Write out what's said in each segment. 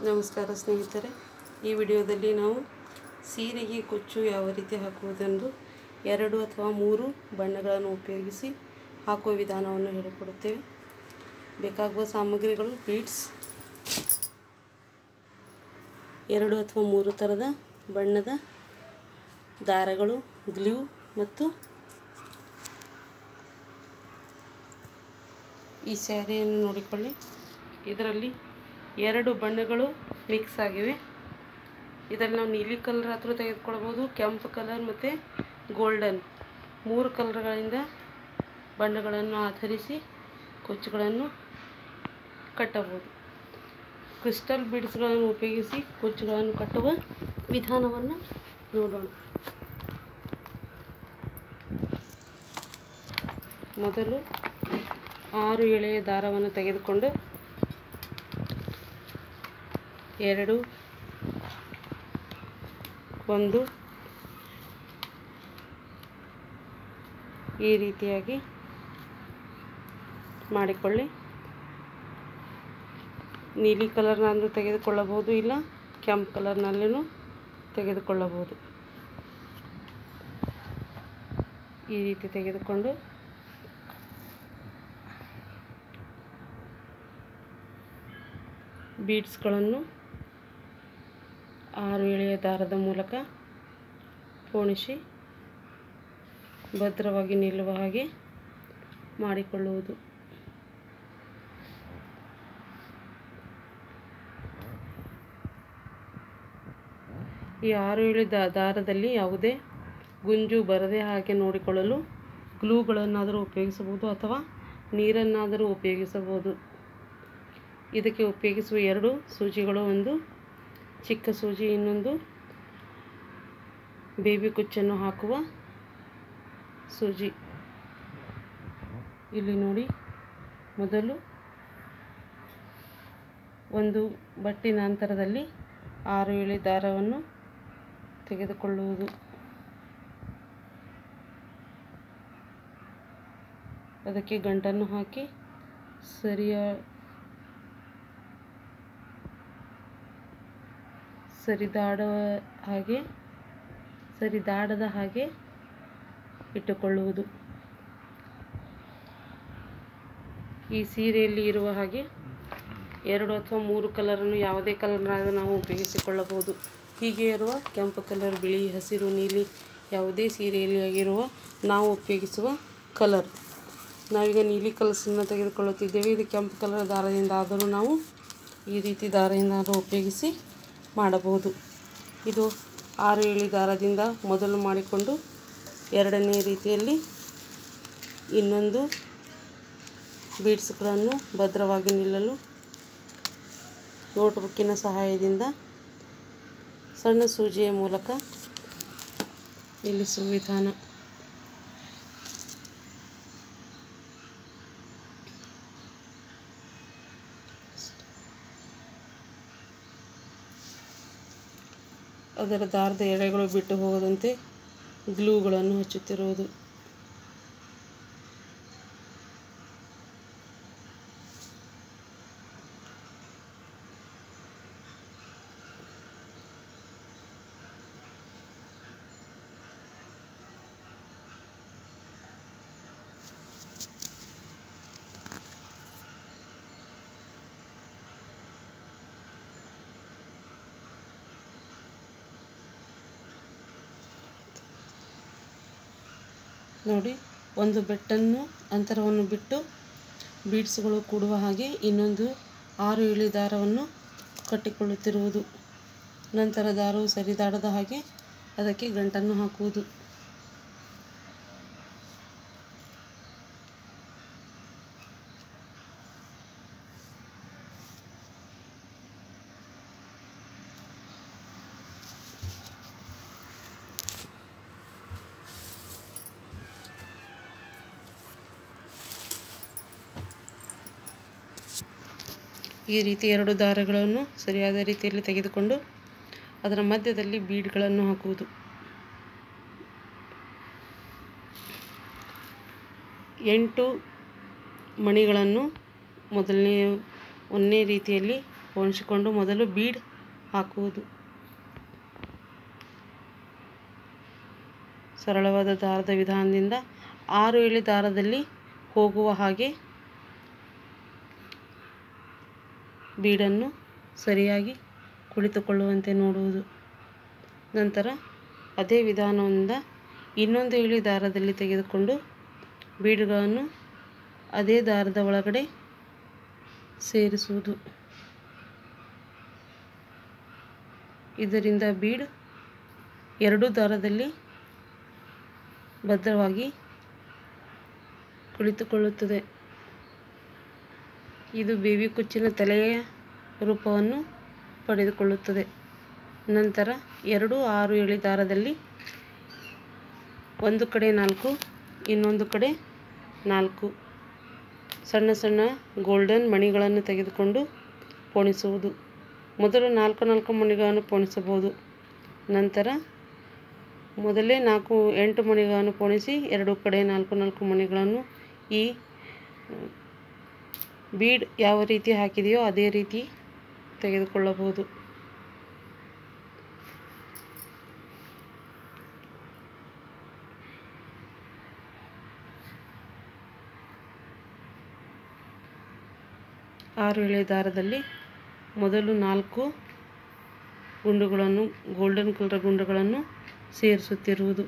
ನಮಸ್ಕಾರ ಸ್ನೇಹಿತರೆ ಈ ವಿಡಿಯೋದಲ್ಲಿ ನಾವು ಸೀರೆಗೆ ಕುಚ್ಚು ಯಾವ ರೀತಿ ಹಾಕುವುದೆಂದು ಎರಡು ಅಥವಾ ಮೂರು ಬಣ್ಣಗಳನ್ನು ಉಪಯೋಗಿಸಿ ಹಾಕುವ ವಿಧಾನವನ್ನು ಹೇಳಿಕೊಡುತ್ತೇವೆ ಬೇಕಾಗುವ ಸಾಮಗ್ರಿಗಳು ಬೀಡ್ಸ್ ಎರಡು ಅಥವಾ ಮೂರು ಥರದ ಬಣ್ಣದ ದಾರಗಳು ಗ್ಲೂ ಮತ್ತು ಈ ಸ್ಯಾರಿಯನ್ನು ನೋಡಿಕೊಳ್ಳಿ ಇದರಲ್ಲಿ ಎರಡು ಬಣ್ಣಗಳು ಮಿಕ್ಸ್ ಆಗಿವೆ ಇದರಲ್ಲಿ ನಾವು ನೀಲಿ ಕಲರ್ ಹತ್ರ ತೆಗೆದುಕೊಳ್ಬೋದು ಕೆಂಪು ಕಲರ್ ಮತ್ತು ಗೋಲ್ಡನ್ ಮೂರು ಕಲರ್ಗಳಿಂದ ಬಣ್ಣಗಳನ್ನು ಆಧರಿಸಿ ಕುಚ್ಚುಗಳನ್ನು ಕಟ್ಟಬಹುದು ಕ್ರಿಸ್ಟಲ್ ಬೀಡ್ಸ್ಗಳನ್ನು ಉಪಯೋಗಿಸಿ ಕುಚ್ಚುಗಳನ್ನು ಕಟ್ಟುವ ವಿಧಾನವನ್ನು ನೋಡೋಣ ಮೊದಲು ಆರು ಎಳೆಯ ದಾರವನ್ನು ತೆಗೆದುಕೊಂಡು ಎರಡು ಒಂದು ಈ ರೀತಿಯಾಗಿ ಮಾಡಿಕೊಳ್ಳಿ ನೀಲಿ ಕಲರ್ನಲ್ಲೂ ತೆಗೆದುಕೊಳ್ಳಬಹುದು ಇಲ್ಲ ಕೆಂಪು ಕಲರ್ನಲ್ಲೂ ತೆಗೆದುಕೊಳ್ಳಬಹುದು ಈ ರೀತಿ ತೆಗೆದುಕೊಂಡು ಬೀಡ್ಸ್ಗಳನ್ನು ಆರು ಎಳೆಯ ದಾರದ ಮೂಲಕ ಪೋಣಿಸಿ ಭದ್ರವಾಗಿ ನಿಲ್ಲುವ ಹಾಗೆ ಮಾಡಿಕೊಳ್ಳುವುದು ಈ ಆರು ಎಳೆ ದಾ ದಾರದಲ್ಲಿ ಯಾವುದೇ ಗುಂಜು ಬರದೆ ಹಾಗೆ ನೋಡಿಕೊಳ್ಳಲು ಗ್ಲೂಗಳನ್ನಾದರೂ ಉಪಯೋಗಿಸಬಹುದು ಅಥವಾ ನೀರನ್ನಾದರೂ ಉಪಯೋಗಿಸಬಹುದು ಇದಕ್ಕೆ ಉಪಯೋಗಿಸುವ ಎರಡು ಸೂಜಿಗಳು ಒಂದು ಚಿಕ್ಕ ಸೂಜಿ ಇನ್ನೊಂದು ಬೇಬಿ ಕುಚ್ಚನ್ನು ಹಾಕುವ ಸೂಜಿ ಇಲ್ಲಿ ನೋಡಿ ಮೊದಲು ಒಂದು ಬಟ್ಟಿನ ಅಂತರದಲ್ಲಿ ಆರು ಎಳೆ ದಾರವನ್ನು ತೆಗೆದುಕೊಳ್ಳುವುದು ಅದಕ್ಕೆ ಗಂಟನ್ನು ಹಾಕಿ ಸರಿಯ ಸರಿದಾಡುವ ಹಾಗೆ ಸರಿದಾಡದ ಹಾಗೆ ಇಟ್ಟುಕೊಳ್ಳುವುದು ಈ ಸೀರೆಯಲ್ಲಿ ಇರುವ ಹಾಗೆ ಎರಡು ಅಥವಾ ಮೂರು ಕಲರನ್ನು ಯಾವುದೇ ಕಲರ್ನಾದರೂ ನಾವು ಉಪಯೋಗಿಸಿಕೊಳ್ಳಬಹುದು ಹೀಗೆ ಇರುವ ಕೆಂಪು ಕಲರ್ ಬಿಳಿ ಹಸಿರು ನೀಲಿ ಯಾವುದೇ ಸೀರೆಯಲ್ಲಿ ಆಗಿರುವ ನಾವು ಉಪಯೋಗಿಸುವ ಕಲರ್ ನಾವೀಗ ನೀಲಿ ಕಲಸನ್ನು ತೆಗೆದುಕೊಳ್ಳುತ್ತಿದ್ದೇವೆ ಇದು ಕೆಂಪು ಕಲರ್ ದಾರದಿಂದ ಆದರೂ ನಾವು ಈ ರೀತಿ ದಾರದಿಂದ ಉಪಯೋಗಿಸಿ ಮಾಡಬಹುದು ಇದು ಆರು ಏಳು ದಾರದಿಂದ ಮೊದಲು ಮಾಡಿಕೊಂಡು ಎರಡನೇ ರೀತಿಯಲ್ಲಿ ಇನ್ನೊಂದು ಬೀಡ್ಸ್ಗಳನ್ನು ಭದ್ರವಾಗಿ ನಿಲ್ಲಲು ನೋಟ್ಬುಕ್ಕಿನ ಸಹಾಯದಿಂದ ಸಣ್ಣ ಸೂಜಿಯ ಮೂಲಕ ನಿಲ್ಲಿಸುವ ವಿಧಾನ ಅದರ ದಾರದ ಎಳೆಗಳು ಬಿಟ್ಟು ಹೋಗದಂತೆ ಗ್ಲೂಗಳನ್ನು ಹಚ್ಚುತ್ತಿರುವುದು ನೋಡಿ ಒಂದು ಬೆಟ್ಟನ್ನು ಅಂತರವನ್ನು ಬಿಟ್ಟು ಬೀಡ್ಸ್ಗಳು ಕೂಡುವ ಹಾಗೆ ಇನ್ನೊಂದು ಆರು ಇಳಿ ದಾರವನ್ನು ಕಟ್ಟಿಕೊಳ್ಳುತ್ತಿರುವುದು ನಂತರ ದಾರವು ಸರಿದಾಡದ ಹಾಗೆ ಅದಕ್ಕೆ ಗಂಟನ್ನು ಹಾಕುವುದು ಈ ರೀತಿ ಎರಡು ದಾರಗಳನ್ನು ಸರಿಯಾದ ರೀತಿಯಲ್ಲಿ ತೆಗೆದುಕೊಂಡು ಅದರ ಮಧ್ಯದಲ್ಲಿ ಬೀಡ್ಗಳನ್ನು ಹಾಕುವುದು ಎಂಟು ಮಣಿಗಳನ್ನು ಮೊದಲನೇ ಒಂದನೇ ರೀತಿಯಲ್ಲಿ ಪೋಣಿಸಿಕೊಂಡು ಮೊದಲು ಬೀಡ್ ಹಾಕುವುದು ಸರಳವಾದ ದಾರದ ವಿಧಾನದಿಂದ ಆರು ಎಳೆ ದಾರದಲ್ಲಿ ಹೋಗುವ ಹಾಗೆ ಬೀಡನ್ನು ಸರಿಯಾಗಿ ಕುಳಿತುಕೊಳ್ಳುವಂತೆ ನೋಡುವುದು ನಂತರ ಅದೇ ವಿಧಾನದಿಂದ ಇನ್ನೊಂದು ಎಳೆ ದಾರದಲ್ಲಿ ತೆಗೆದುಕೊಂಡು ಬೀಡುಗಳನ್ನು ಅದೇ ದಾರದ ಒಳಗಡೆ ಸೇರಿಸುವುದು ಇದರಿಂದ ಬೀಡ್ ಎರಡು ದಾರದಲ್ಲಿ ಭದ್ರವಾಗಿ ಕುಳಿತುಕೊಳ್ಳುತ್ತದೆ ಇದು ಬೇಬಿ ಕುಚ್ಚಿನ ತಲೆಯ ರೂಪವನ್ನು ಪಡೆದುಕೊಳ್ಳುತ್ತದೆ ನಂತರ ಎರಡು ಆರು ಎಳೆ ದಾರದಲ್ಲಿ ಒಂದು ಕಡೆ ನಾಲ್ಕು ಇನ್ನೊಂದು ಕಡೆ ನಾಲ್ಕು ಸಣ್ಣ ಸಣ್ಣ ಗೋಲ್ಡನ್ ಮಣಿಗಳನ್ನು ತೆಗೆದುಕೊಂಡು ಪೋಣಿಸುವುದು ಮೊದಲು ನಾಲ್ಕು ನಾಲ್ಕು ಮಣಿಗಳನ್ನು ಪೋಣಿಸಬಹುದು ನಂತರ ಮೊದಲೇ ನಾಲ್ಕು ಎಂಟು ಮಣಿಗಳನ್ನು ಪೋಣಿಸಿ ಎರಡು ಕಡೆ ನಾಲ್ಕು ನಾಲ್ಕು ಮಣಿಗಳನ್ನು ಈ ಬೀಡ್ ಯಾವ ರೀತಿ ಹಾಕಿದೆಯೋ ಅದೇ ರೀತಿ ತೆಗೆದುಕೊಳ್ಳಬಹುದು ಆರು ಎಳೆ ದಾರದಲ್ಲಿ ಮೊದಲು ನಾಲ್ಕು ಗುಂಡುಗಳನ್ನು ಗೋಲ್ಡನ್ ಕಲರ್ ಗುಂಡುಗಳನ್ನು ಸೇರಿಸುತ್ತಿರುವುದು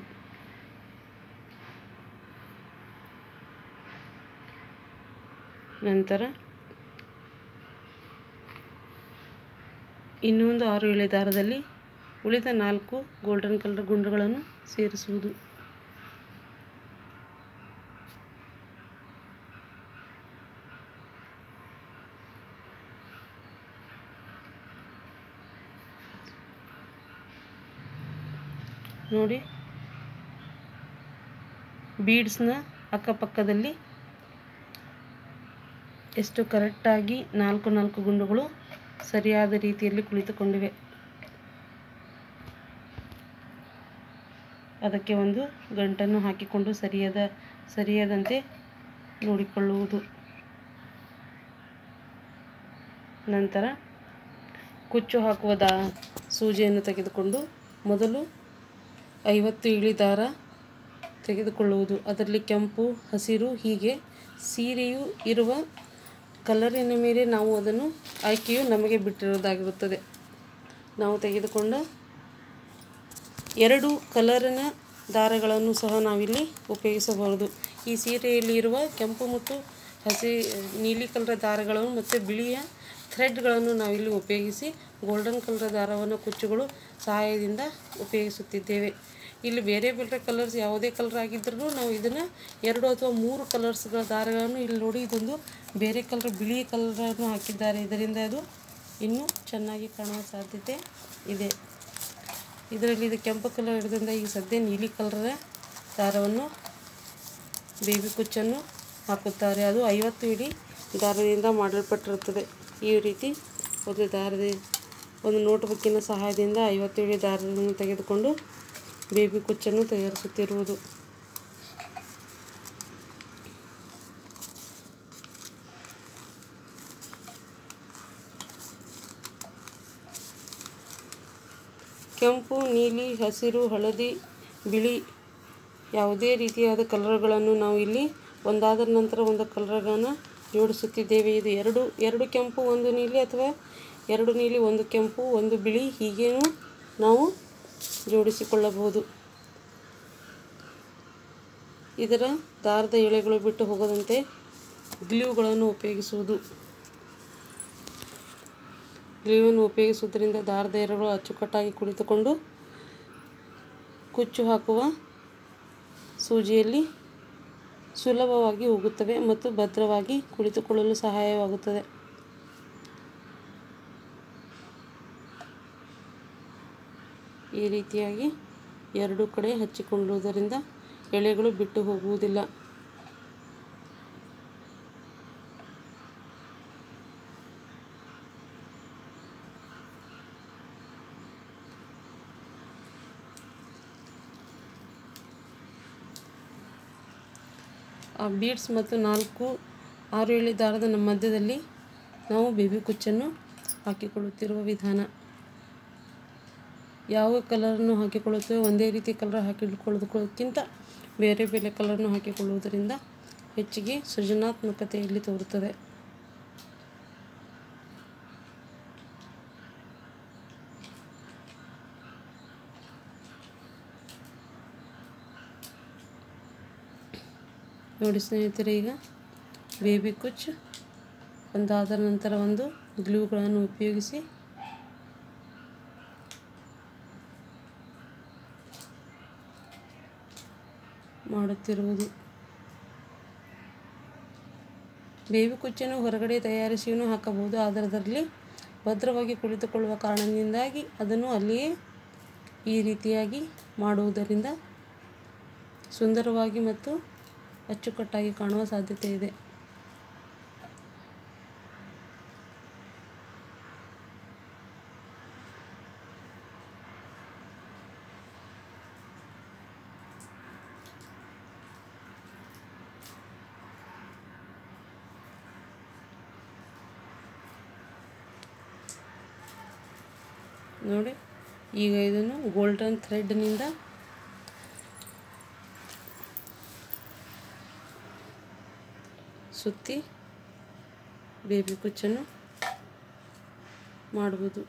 ನಂತರ ಇನ್ನೊಂದು ಆರು ಎಳೆ ದಾರದಲ್ಲಿ ಉಳಿದ ನಾಲ್ಕು ಗೋಲ್ಡನ್ ಕಲರ್ ಗುಂಡುಗಳನ್ನು ಸೇರಿಸುವುದು ನೋಡಿ ಬೀಡ್ಸ್ನ ಅಕ್ಕಪಕ್ಕದಲ್ಲಿ ಎಷ್ಟು ಕರೆಕ್ಟಾಗಿ ನಾಲ್ಕು ನಾಲ್ಕು ಗುಂಡುಗಳು ಸರಿಯಾದ ರೀತಿಯಲ್ಲಿ ಕುಳಿತುಕೊಂಡಿವೆ ಅದಕ್ಕೆ ಒಂದು ಗಂಟನ್ನು ಹಾಕಿಕೊಂಡು ಸರಿಯಾದ ಸರಿಯಾದಂತೆ ನೋಡಿಕೊಳ್ಳುವುದು ನಂತರ ಕುಚ್ಚು ಹಾಕುವ ದಾ ಸೂಜಿಯನ್ನು ತೆಗೆದುಕೊಂಡು ಮೊದಲು ಐವತ್ತು ಇಳಿ ದಾರ ತೆಗೆದುಕೊಳ್ಳುವುದು ಅದರಲ್ಲಿ ಕೆಂಪು ಹಸಿರು ಹೀಗೆ ಸೀರೆಯು ಇರುವ ಕಲರಿನ ಮೇಲೆ ನಾವು ಅದನ್ನು ಆಯ್ಕೆಯು ನಮಗೆ ಬಿಟ್ಟಿರೋದಾಗಿರುತ್ತದೆ ನಾವು ತೆಗೆದುಕೊಂಡ ಎರಡು ಕಲರಿನ ದಾರಗಳನ್ನು ಸಹ ನಾವಿಲ್ಲಿ ಉಪಯೋಗಿಸಬಹುದು ಈ ಸೀರೆಯಲ್ಲಿ ಇರುವ ಕೆಂಪು ಮತ್ತು ಹಸಿ ನೀಲಿ ಕಲರ್ ದಾರಗಳನ್ನು ಮತ್ತು ಬಿಳಿಯ ಥ್ರೆಡ್ಗಳನ್ನು ನಾವಿಲ್ಲಿ ಉಪಯೋಗಿಸಿ ಗೋಲ್ಡನ್ ಕಲರ್ ದಾರವನ್ನು ಕುಚ್ಚುಗಳು ಸಹಾಯದಿಂದ ಉಪಯೋಗಿಸುತ್ತಿದ್ದೇವೆ ಇಲ್ಲಿ ಬೇರೆ ಬೇರೆ ಕಲರ್ಸ್ ಯಾವುದೇ ಕಲರ್ ಆಗಿದ್ದರೂ ನಾವು ಇದನ್ನು ಎರಡು ಅಥವಾ ಮೂರು ಕಲರ್ಸ್ಗಳ ದಾರಗಳನ್ನು ಇಲ್ಲಿ ನೋಡಿ ಇದೊಂದು ಬೇರೆ ಕಲರ್ ಬಿಳಿ ಕಲರನ್ನು ಹಾಕಿದ್ದಾರೆ ಇದರಿಂದ ಅದು ಇನ್ನೂ ಚೆನ್ನಾಗಿ ಕಾಣುವ ಸಾಧ್ಯತೆ ಇದೆ ಇದರಲ್ಲಿ ಇದು ಕೆಂಪು ಕಲರ್ ಇರೋದ್ರಿಂದ ಈಗ ಸದ್ಯ ನೀಲಿ ಕಲರ ದಾರವನ್ನು ಬೇಬಿ ಕುಚ್ಚನ್ನು ಹಾಕುತ್ತಾರೆ ಅದು ಐವತ್ತು ಇಡೀ ದಾರದಿಂದ ಮಾಡಲ್ಪಟ್ಟಿರುತ್ತದೆ ಈ ರೀತಿ ಒಂದು ದಾರದ ಒಂದು ನೋಟ್ಬುಕ್ಕಿನ ಸಹಾಯದಿಂದ ಐವತ್ತು ಇಡೀ ದಾರವನ್ನು ತೆಗೆದುಕೊಂಡು ಬೇಬಿ ಕುಚ್ಚನ್ನು ತಯಾರಿಸುತ್ತಿರುವುದು ಕೆಂಪು ನೀಲಿ ಹಸಿರು ಹಳದಿ ಬಿಳಿ ಯಾವುದೇ ರೀತಿಯಾದ ಕಲರ್ಗಳನ್ನು ನಾವು ಇಲ್ಲಿ ಒಂದಾದ ನಂತರ ಒಂದು ಕಲರ್ಗಳನ್ನು ಜೋಡಿಸುತ್ತಿದ್ದೇವೆ ಇದು ಎರಡು ಎರಡು ಕೆಂಪು ಒಂದು ನೀಲಿ ಅಥವಾ ಎರಡು ನೀಲಿ ಒಂದು ಕೆಂಪು ಒಂದು ಬಿಳಿ ಹೀಗೇನೂ ನಾವು ಜೋಡಿಸಿಕೊಳ್ಳಬಹುದು ಇದರ ದಾರದ ಎಳೆಗಳು ಬಿಟ್ಟು ಹೋಗದಂತೆ ಗ್ಲೂಗಳನ್ನು ಉಪಯೋಗಿಸುವುದು ಗ್ಲೂವನ್ನು ಉಪಯೋಗಿಸುವುದರಿಂದ ದಾರದ ಎರೆಗಳು ಅಚ್ಚುಕಟ್ಟಾಗಿ ಕುಳಿತುಕೊಂಡು ಕುಚ್ಚು ಹಾಕುವ ಸೂಜಿಯಲ್ಲಿ ಸುಲಭವಾಗಿ ಹೋಗುತ್ತವೆ ಮತ್ತು ಭದ್ರವಾಗಿ ಕುಳಿತುಕೊಳ್ಳಲು ಸಹಾಯವಾಗುತ್ತದೆ ಈ ರೀತಿಯಾಗಿ ಎರಡೂ ಕಡೆ ಹಚ್ಚಿಕೊಳ್ಳುವುದರಿಂದ ಎಳೆಗಳು ಬಿಟ್ಟು ಹೋಗುವುದಿಲ್ಲ ಆ ಬೀಡ್ಸ್ ಮತ್ತು ನಾಲ್ಕು ಆರು ಎಳೆ ದಾರದ ನಮ್ಮ ಮಧ್ಯದಲ್ಲಿ ನಾವು ಬೇಬಿ ಕುಚ್ಚನ್ನು ಹಾಕಿಕೊಳ್ಳುತ್ತಿರುವ ವಿಧಾನ ಯಾವ ಕಲರನ್ನು ಹಾಕಿಕೊಳ್ಳುತ್ತೇವೆ ಒಂದೇ ರೀತಿ ಕಲರ್ ಹಾಕಿಕೊಳ್ಳೋದಕ್ಕಿಂತ ಬೇರೆ ಬೇರೆ ಕಲರ್ನು ಹಾಕಿಕೊಳ್ಳುವುದರಿಂದ ಹೆಚ್ಚಿಗೆ ಸೃಜನಾತ್ಮಕತೆಯಲ್ಲಿ ತೋರುತ್ತದೆ ನೋಡಿ ಸ್ನೇಹಿತರೆ ಈಗ ಬೇಬಿ ಕುಚ್ ಒಂದಾದ ನಂತರ ಒಂದು ಗ್ಲೂಗಳನ್ನು ಉಪಯೋಗಿಸಿ ಮಾಡುತ್ತಿರುವುದು ಬೇಬಿ ಕುಚ್ಚನ್ನು ಹೊರಗಡೆ ತಯಾರಿಸಿಯೂ ಹಾಕಬಹುದು ಆದರೆ ಅದರಲ್ಲಿ ಭದ್ರವಾಗಿ ಕುಳಿತುಕೊಳ್ಳುವ ಕಾರಣದಿಂದಾಗಿ ಅದನ್ನು ಅಲ್ಲಿಯೇ ಈ ರೀತಿಯಾಗಿ ಮಾಡುವುದರಿಂದ ಸುಂದರವಾಗಿ ಮತ್ತು ಅಚ್ಚುಕಟ್ಟಾಗಿ ಕಾಣುವ ಸಾಧ್ಯತೆ ಇದೆ ನೋಡಿ ಈಗ ಇದನ್ನು ಗೋಲ್ಡನ್ ಥ್ರೆಡ್ನಿಂದ ಸುತ್ತಿ ಬೇಬಿ ಕುಚ್ಚನ್ನು ಮಾಡುವುದು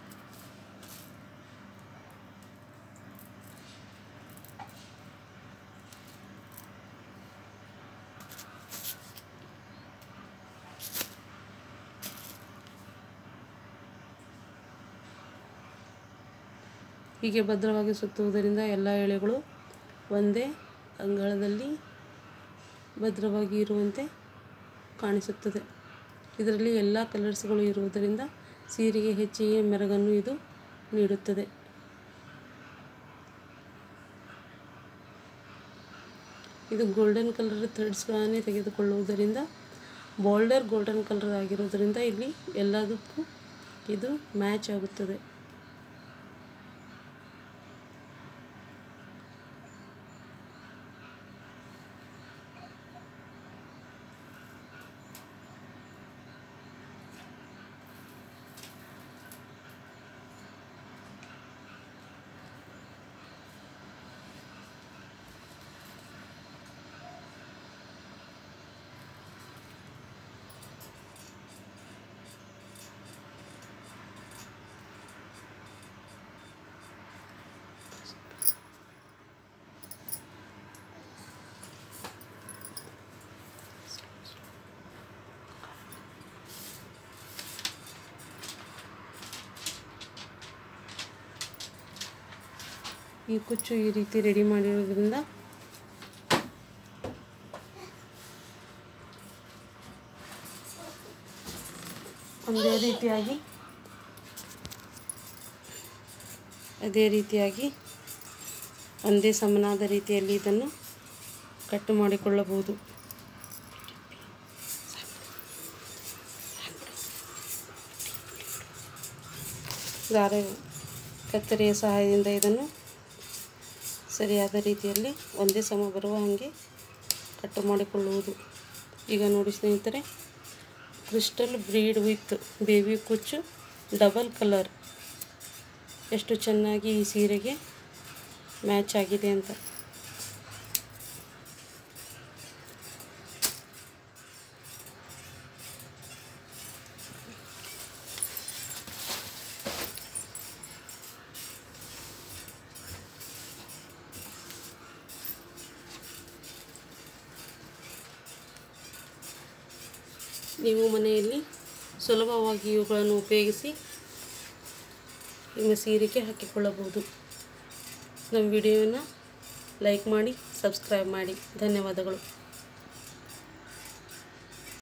ಹೀಗೆ ಭದ್ರವಾಗಿ ಸುತ್ತುವುದರಿಂದ ಎಲ್ಲ ಎಳೆಗಳು ಒಂದೇ ಅಂಗಳದಲ್ಲಿ ಭದ್ರವಾಗಿ ಇರುವಂತೆ ಕಾಣಿಸುತ್ತದೆ ಇದರಲ್ಲಿ ಎಲ್ಲ ಕಲರ್ಸ್ಗಳು ಇರುವುದರಿಂದ ಸೀರೆಗೆ ಹೆಚ್ಚಿಗೆ ಮೆರಗನ್ನು ಇದು ನೀಡುತ್ತದೆ ಇದು ಗೋಲ್ಡನ್ ಕಲರ್ ಥ್ರೆಡ್ಸ್ಗಳನ್ನೇ ತೆಗೆದುಕೊಳ್ಳುವುದರಿಂದ ಬಾಲ್ಡರ್ ಗೋಲ್ಡನ್ ಕಲರ್ ಆಗಿರೋದರಿಂದ ಇಲ್ಲಿ ಎಲ್ಲದಕ್ಕೂ ಇದು ಮ್ಯಾಚ್ ಆಗುತ್ತದೆ ಈ ಕುಚ್ಚು ಈ ರೀತಿ ರೆಡಿ ಮಾಡಿರೋದ್ರಿಂದ ಒಂದೇ ರೀತಿಯಾಗಿ ಅದೇ ರೀತಿಯಾಗಿ ಒಂದೇ ಸಮನಾದ ರೀತಿಯಲ್ಲಿ ಇದನ್ನು ಕಟ್ ಮಾಡಿಕೊಳ್ಳಬಹುದು ದಾರ ಕತ್ತರಿಯ ಸಹಾಯದಿಂದ ಇದನ್ನು ಸರಿಯಾದ ರೀತಿಯಲ್ಲಿ ಒಂದೇ ಸಮ ಬರುವ ಹಾಗೆ ಕಟ್ ಮಾಡಿಕೊಳ್ಳುವುದು ಈಗ ನೋಡಿ ಸ್ನೇಹಿತರೆ ಕ್ರಿಸ್ಟಲ್ ಬ್ರೀಡ್ ವಿತ್ ಬೇಬಿ ಕುಚ್ಚು ಡಬಲ್ ಕಲರ್ ಎಷ್ಟು ಚೆನ್ನಾಗಿ ಈ ಸೀರೆಗೆ ಮ್ಯಾಚ್ ಆಗಿದೆ ಅಂತ ನೀವು ಮನೆಯಲ್ಲಿ ಸುಲಭವಾಗಿ ಇವುಗಳನ್ನು ಉಪಯೋಗಿಸಿ ನಿಮ್ಮ ಸೀರೆಗೆ ಹಾಕಿಕೊಳ್ಳಬಹುದು ನಮ್ಮ ವಿಡಿಯೋನ ಲೈಕ್ ಮಾಡಿ ಸಬ್ಸ್ಕ್ರೈಬ್ ಮಾಡಿ ಧನ್ಯವಾದಗಳು